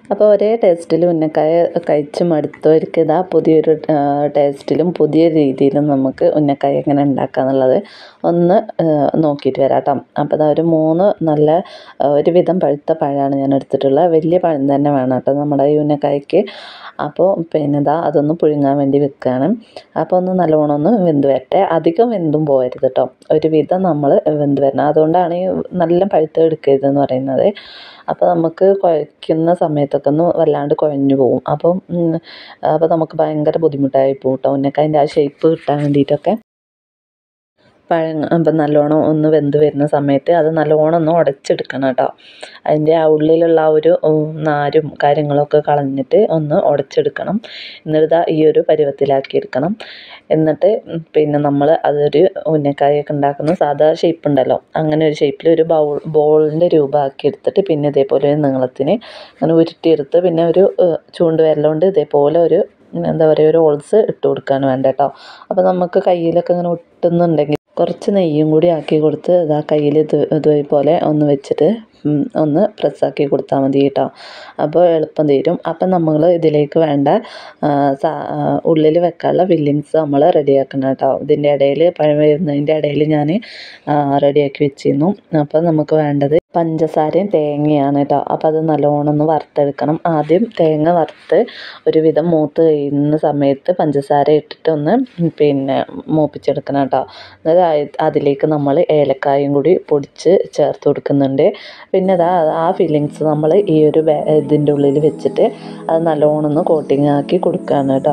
അപ്പോൾ ഒരേ ടേസ്റ്റിൽ ഉന്നക്കായ കഴിച്ച് മടുത്തവർക്ക് ഇതാ പുതിയൊരു ടേസ്റ്റിലും പുതിയ രീതിയിലും നമുക്ക് ഉന്നക്കായ എങ്ങനെ ഉണ്ടാക്കുക എന്നുള്ളത് ഒന്ന് നോക്കിയിട്ട് വരാം കേട്ടോ അപ്പോൾ ഇതാ ഒരു മൂന്ന് നല്ല ഒരുവിധം പഴുത്ത പഴമാണ് ഞാൻ എടുത്തിട്ടുള്ളത് വലിയ പഴം തന്നെ വേണം കേട്ടോ നമ്മുടെ ഈ ഉന്നക്കായ്ക്ക് അപ്പോൾ പിന്നെ ഇതാ അതൊന്ന് പുഴുങ്ങാൻ വേണ്ടി വെക്കുകയാണ് അപ്പോൾ ഒന്ന് നല്ലോണം ഒന്ന് വെന്ത് വരട്ടെ അധികം വെന്തും പോകരുത് കേട്ടോ ഒരുവിധം നമ്മൾ വെന്ത് വരണം അതുകൊണ്ടാണ് ഈ നല്ല പഴുത്ത് എടുക്കരുതെന്ന് പറയുന്നത് അപ്പോൾ നമുക്ക് കുഴയ്ക്കുന്ന സമയത്തൊക്കെ ഒന്ന് വല്ലാണ്ട് കുഴഞ്ഞു പോകും അപ്പം അപ്പോൾ നമുക്ക് ഭയങ്കര ബുദ്ധിമുട്ടായി പോകും കേട്ടോ ഉന്നക്കായൻ്റെ ആ ഷേപ്പ് കിട്ടാൻ വേണ്ടിയിട്ടൊക്കെ പഴം അപ്പം നല്ലോണം ഒന്ന് വെന്ത് വരുന്ന സമയത്ത് അത് നല്ലോണം ഒന്ന് ഉടച്ചെടുക്കണം കേട്ടോ അതിൻ്റെ ആ ഉള്ളിലുള്ള ആ ഒരു നാരും കാര്യങ്ങളൊക്കെ കളഞ്ഞിട്ട് ഒന്ന് ഉടച്ചെടുക്കണം എന്നിട്ട് ഈ ഒരു പരുവത്തിലാക്കി എടുക്കണം എന്നിട്ട് പിന്നെ നമ്മൾ അതൊരു ഉന്നക്കായൊക്കെ ഉണ്ടാക്കുന്ന സാധാ ഷേപ്പ് ഉണ്ടല്ലോ അങ്ങനെ ഒരു ഷേപ്പിൽ ഒരു ബൗൾ ബോളിൻ്റെ രൂപമാക്കി എടുത്തിട്ട് പിന്നെ ഇതേപോലെ ഒരു നീളത്തിന് അങ്ങനെ ഉരുട്ടിയെടുത്ത് പിന്നെ ഒരു ചൂണ്ട് വിരലുകൊണ്ട് ഇതേപോലെ ഒരു എന്താ പറയുക ഒരു ഹോൾസ് ഇട്ട് കൊടുക്കുകയാണ് വേണ്ട കേട്ടോ അപ്പോൾ നമുക്ക് കയ്യിലൊക്കെ ഇങ്ങനെ ഒട്ടുന്നുണ്ടെങ്കിൽ കുറച്ച് നെയ്യും കൂടി ആക്കി കൊടുത്ത് ഇതാ കയ്യിൽ ഇത് ഇതേപോലെ ഒന്ന് വെച്ചിട്ട് ഒന്ന് പ്രസ്സാക്കി കൊടുത്താൽ മതി കേട്ടോ അപ്പോൾ എളുപ്പം തീരും അപ്പം നമ്മൾ ഇതിലേക്ക് വേണ്ട ഉള്ളിൽ വെക്കാനുള്ള ഫില്ലിങ്സ് നമ്മൾ റെഡിയാക്കണം കേട്ടോ ഇതിൻ്റെ ഇടയിൽ പഴം വരുന്നതിൻ്റെ ഇടയിൽ ഞാൻ റെഡിയാക്കി വെച്ചിരുന്നു അപ്പം നമുക്ക് വേണ്ടത് പഞ്ചസാരയും തേങ്ങയാണ് കേട്ടോ അപ്പോൾ അത് നല്ലോണം ഒന്ന് വറുത്തെടുക്കണം ആദ്യം തേങ്ങ വറുത്ത് ഒരുവിധം മൂത്ത് കഴിയുന്ന സമയത്ത് പഞ്ചസാര ഇട്ടിട്ട് ഒന്ന് പിന്നെ മൂപ്പിച്ചെടുക്കണം കേട്ടോ അതായത് അതിലേക്ക് നമ്മൾ ഏലക്കായും കൂടി പൊടിച്ച് ചേർത്ത് കൊടുക്കുന്നുണ്ട് പിന്നെ അതാ ആ ഫില്ലിങ്സ് നമ്മൾ ഈ ഒരു ഇതിൻ്റെ ഉള്ളിൽ വെച്ചിട്ട് അത് നല്ലോണം ഒന്ന് കോട്ടിങ് ആക്കി കൊടുക്കുകയാണ് കേട്ടോ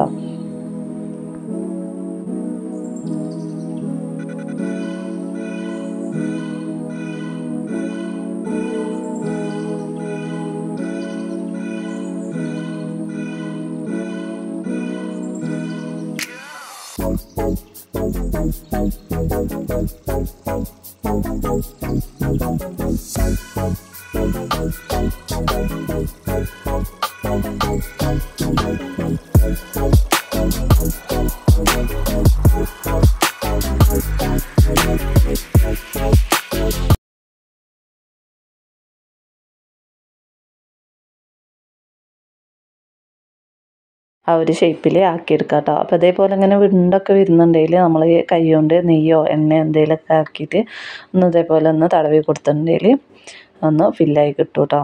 ആ ഒരു ഷേപ്പിൽ ആക്കിയെടുക്കാം കേട്ടോ അപ്പോൾ അതേപോലെ ഇങ്ങനെ വിണ്ടൊക്കെ വരുന്നുണ്ടെങ്കിൽ നമ്മൾ കൈ കൊണ്ട് നെയ്യോ എണ്ണ എന്തെങ്കിലുമൊക്കെ ആക്കിയിട്ട് ഒന്ന് ഇതേപോലെ ഒന്ന് തടവി കൊടുത്തിട്ടുണ്ടെങ്കിൽ ഒന്ന് ഫില്ലായി കിട്ടും കേട്ടോ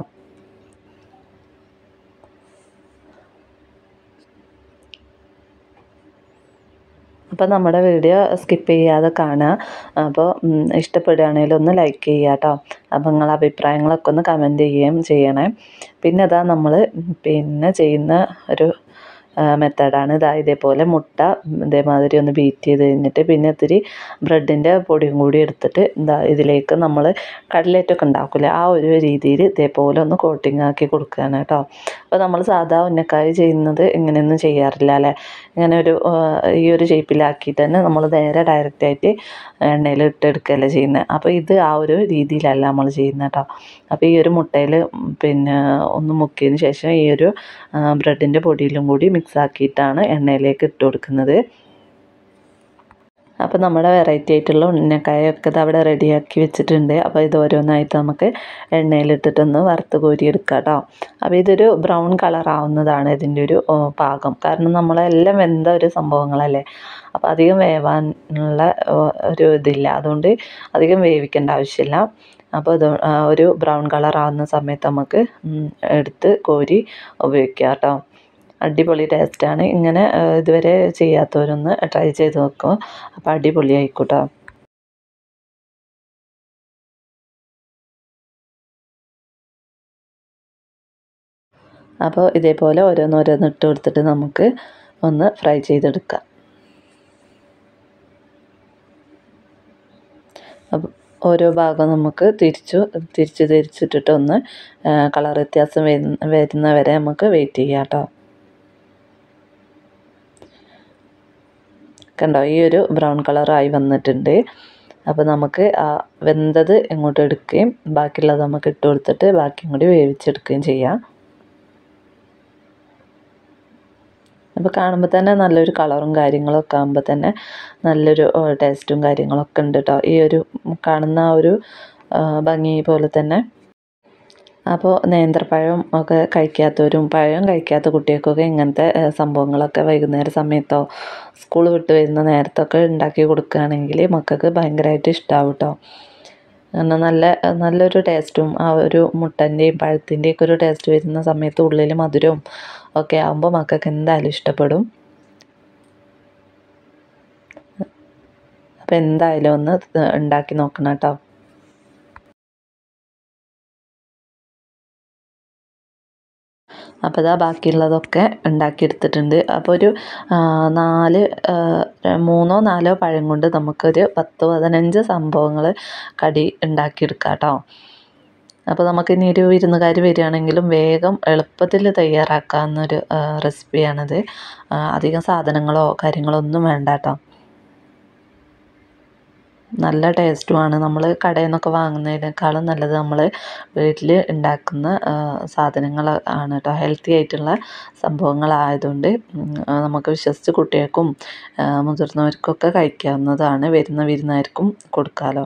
അപ്പോൾ നമ്മുടെ വീഡിയോ സ്കിപ്പ് ചെയ്യാതെ കാണുക അപ്പോൾ ഇഷ്ടപ്പെടുകയാണെങ്കിൽ ഒന്ന് ലൈക്ക് ചെയ്യുക കേട്ടോ അപ്പോൾ നിങ്ങളുടെ അഭിപ്രായങ്ങളൊക്കെ ഒന്ന് കമൻറ്റ് ചെയ്യുകയും ചെയ്യണേ പിന്നെ അതാ നമ്മൾ പിന്നെ ചെയ്യുന്ന ഒരു മെത്തേഡാണ് ഇതാ ഇതേപോലെ മുട്ട ഇതേമാതിരി ഒന്ന് ബീറ്റ് ചെയ്ത് കഴിഞ്ഞിട്ട് പിന്നെ ഇത്തിരി ബ്രെഡിൻ്റെ പൊടിയും കൂടി എടുത്തിട്ട് എന്താ ഇതിലേക്ക് നമ്മൾ കട്ട്ലേറ്റൊക്കെ ഉണ്ടാക്കില്ലേ ആ ഒരു രീതിയിൽ ഇതേപോലെ ഒന്ന് കോട്ടിങ് ആക്കി കൊടുക്കുകയാണ് കേട്ടോ അപ്പോൾ നമ്മൾ സാധാ ഉന്നക്കായ ചെയ്യുന്നത് ഇങ്ങനെയൊന്നും ചെയ്യാറില്ല അല്ലേ ഇങ്ങനെ ഒരു ഈ ഒരു ഷേപ്പിലാക്കിയിട്ട് തന്നെ നമ്മൾ നേരെ ഡയറക്റ്റായിട്ട് എണ്ണയിൽ ഇട്ടെടുക്കുകയല്ലേ ചെയ്യുന്നത് അപ്പോൾ ഇത് ആ ഒരു രീതിയിലല്ല നമ്മൾ ചെയ്യുന്നത് കേട്ടോ അപ്പോൾ ഈ ഒരു മുട്ടയിൽ പിന്നെ ഒന്ന് മുക്കിയതിന് ശേഷം ഈ ഒരു ബ്രെഡിൻ്റെ പൊടിയിലും കൂടി മിക്സ് ആക്കിയിട്ടാണ് എണ്ണയിലേക്ക് ഇട്ട് കൊടുക്കുന്നത് അപ്പോൾ നമ്മുടെ വെറൈറ്റി ആയിട്ടുള്ള ഉന്നക്കായൊക്കെ ഇത് അവിടെ റെഡിയാക്കി വെച്ചിട്ടുണ്ട് അപ്പോൾ ഇത് ഓരോന്നായിട്ട് നമുക്ക് എണ്ണയിലിട്ടിട്ടൊന്ന് വറുത്ത് കോരിയെടുക്കാം കേട്ടോ അപ്പോൾ ഇതൊരു ബ്രൗൺ കളർ ആവുന്നതാണ് ഇതിൻ്റെ ഒരു പാകം കാരണം നമ്മളെല്ലാം വെന്ത ഒരു സംഭവങ്ങളല്ലേ അപ്പോൾ അധികം വേവാനുള്ള ഒരു ഇതില്ല അതുകൊണ്ട് അധികം വേവിക്കേണ്ട ആവശ്യമില്ല അപ്പോൾ ഇത് ഒരു ബ്രൗൺ കളർ ആവുന്ന സമയത്ത് നമുക്ക് എടുത്ത് കോരി ഉപയോഗിക്കാം കേട്ടോ അടിപൊളി ടേസ്റ്റാണ് ഇങ്ങനെ ഇതുവരെ ചെയ്യാത്തവരൊന്ന് ട്രൈ ചെയ്ത് നോക്കുക അപ്പോൾ അടിപൊളി ആയിക്കോട്ടോ അപ്പോൾ ഇതേപോലെ ഓരോന്നോരോന്ന് ഇട്ട് കൊടുത്തിട്ട് നമുക്ക് ഒന്ന് ഫ്രൈ ചെയ്തെടുക്കാം അപ്പോൾ ഓരോ ഭാഗം നമുക്ക് തിരിച്ചു തിരിച്ച് തിരിച്ചിട്ടിട്ട് ഒന്ന് കളർ വ്യത്യാസം വരുന്ന വരുന്നവരെ നമുക്ക് വെയിറ്റ് ചെയ്യാം കേട്ടോ കണ്ടോ ഈ ഒരു ബ്രൗൺ കളറായി വന്നിട്ടുണ്ട് അപ്പോൾ നമുക്ക് ആ വെന്തത് ഇങ്ങോട്ട് എടുക്കുകയും ബാക്കിയുള്ളത് നമുക്ക് ഇട്ട് കൊടുത്തിട്ട് ബാക്കിയും കൂടി വേവിച്ചെടുക്കുകയും ചെയ്യാം അപ്പോൾ കാണുമ്പോൾ തന്നെ നല്ലൊരു കളറും കാര്യങ്ങളൊക്കെ ആകുമ്പോൾ തന്നെ നല്ലൊരു ടേസ്റ്റും കാര്യങ്ങളൊക്കെ ഉണ്ട് കേട്ടോ ഈ ഒരു കാണുന്ന ആ ഒരു ഭംഗി പോലെ തന്നെ അപ്പോൾ നേന്ത്രപ്പഴം ഒക്കെ കഴിക്കാത്തവരും പഴം കഴിക്കാത്ത കുട്ടികൾക്കൊക്കെ ഇങ്ങനത്തെ ഏഹ്, സംഭവങ്ങളൊക്കെ വൈകുന്നേര സമയത്തോ സ്കൂൾ വിട്ട് വരുന്ന നേരത്തൊക്കെ ഉണ്ടാക്കി കൊടുക്കുകയാണെങ്കിൽ മക്കൾക്ക് ഭയങ്കരമായിട്ട് ഇഷ്ടമാവും കേട്ടോ കാരണം നല്ല നല്ലൊരു ടേസ്റ്റും ആ ഒരു മുട്ടൻ്റെയും പഴത്തിൻ്റെയും ഒക്കെ ഒരു ടേസ്റ്റ് വരുന്ന സമയത്ത് ഉള്ളിൽ മധുരവും ഒക്കെ ആകുമ്പോൾ മക്കൾക്ക് എന്തായാലും ഇഷ്ടപ്പെടും അപ്പോൾ എന്തായാലും ഒന്ന് ഉണ്ടാക്കി നോക്കണം കേട്ടോ അപ്പോൾ ഇതാ ബാക്കിയുള്ളതൊക്കെ ഉണ്ടാക്കിയെടുത്തിട്ടുണ്ട് അപ്പോൾ ഒരു ആ, നാല് ആ, മൂന്നോ നാലോ പഴം കൊണ്ട് നമുക്കൊരു പത്ത് പതിനഞ്ച് സംഭവങ്ങൾ കടി ഉണ്ടാക്കിയെടുക്കാം കേട്ടോ അപ്പോൾ നമുക്കിനി ഒരു വിരുന്നുകാർ വരികയാണെങ്കിലും വേഗം എളുപ്പത്തിൽ തയ്യാറാക്കാവുന്നൊരു ആ, റെസിപ്പിയാണിത് ആ, അധികം സാധനങ്ങളോ കാര്യങ്ങളോ ഒന്നും വേണ്ട കേട്ടോ നല്ല ടേസ്റ്റുമാണ് നമ്മൾ കടയിൽ നിന്നൊക്കെ വാങ്ങുന്നതിനേക്കാളും നല്ലത് നമ്മൾ വീട്ടിൽ ഉണ്ടാക്കുന്ന സാധനങ്ങൾ ആണ് കേട്ടോ ഹെൽത്തി ആയിട്ടുള്ള സംഭവങ്ങളായതുകൊണ്ട് ഉം, ആ, നമുക്ക് വിശ്വസിച്ച് കുട്ടികൾക്കും ആ, മുതിർന്നവർക്കൊക്കെ കഴിക്കാവുന്നതാണ് വരുന്ന വിരുന്നുകാർക്കും കൊടുക്കാമല്ലോ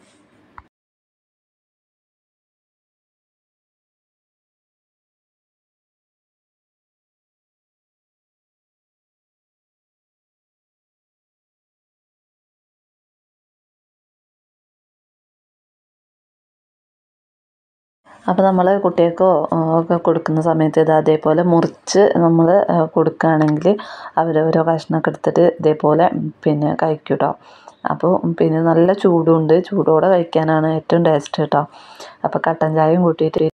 അപ്പോൾ നമ്മൾ കുട്ടികൾക്കോ ആ, ഒക്കെ കൊടുക്കുന്ന സമയത്ത് ഇത് അതേപോലെ മുറിച്ച് നമ്മൾ കൊടുക്കുകയാണെങ്കിൽ അവർ ഓരോ കഷ്ണമൊക്കെ എടുത്തിട്ട് ഇതേപോലെ പിന്നെ കഴിക്കും കേട്ടോ അപ്പോൾ പിന്നെ നല്ല ചൂടുണ്ട് ചൂടോടെ കഴിക്കാനാണ് ഏറ്റവും ടേസ്റ്റ് കേട്ടോ അപ്പോൾ കട്ടൻ ചായയും കൂട്ടിയിട്ട്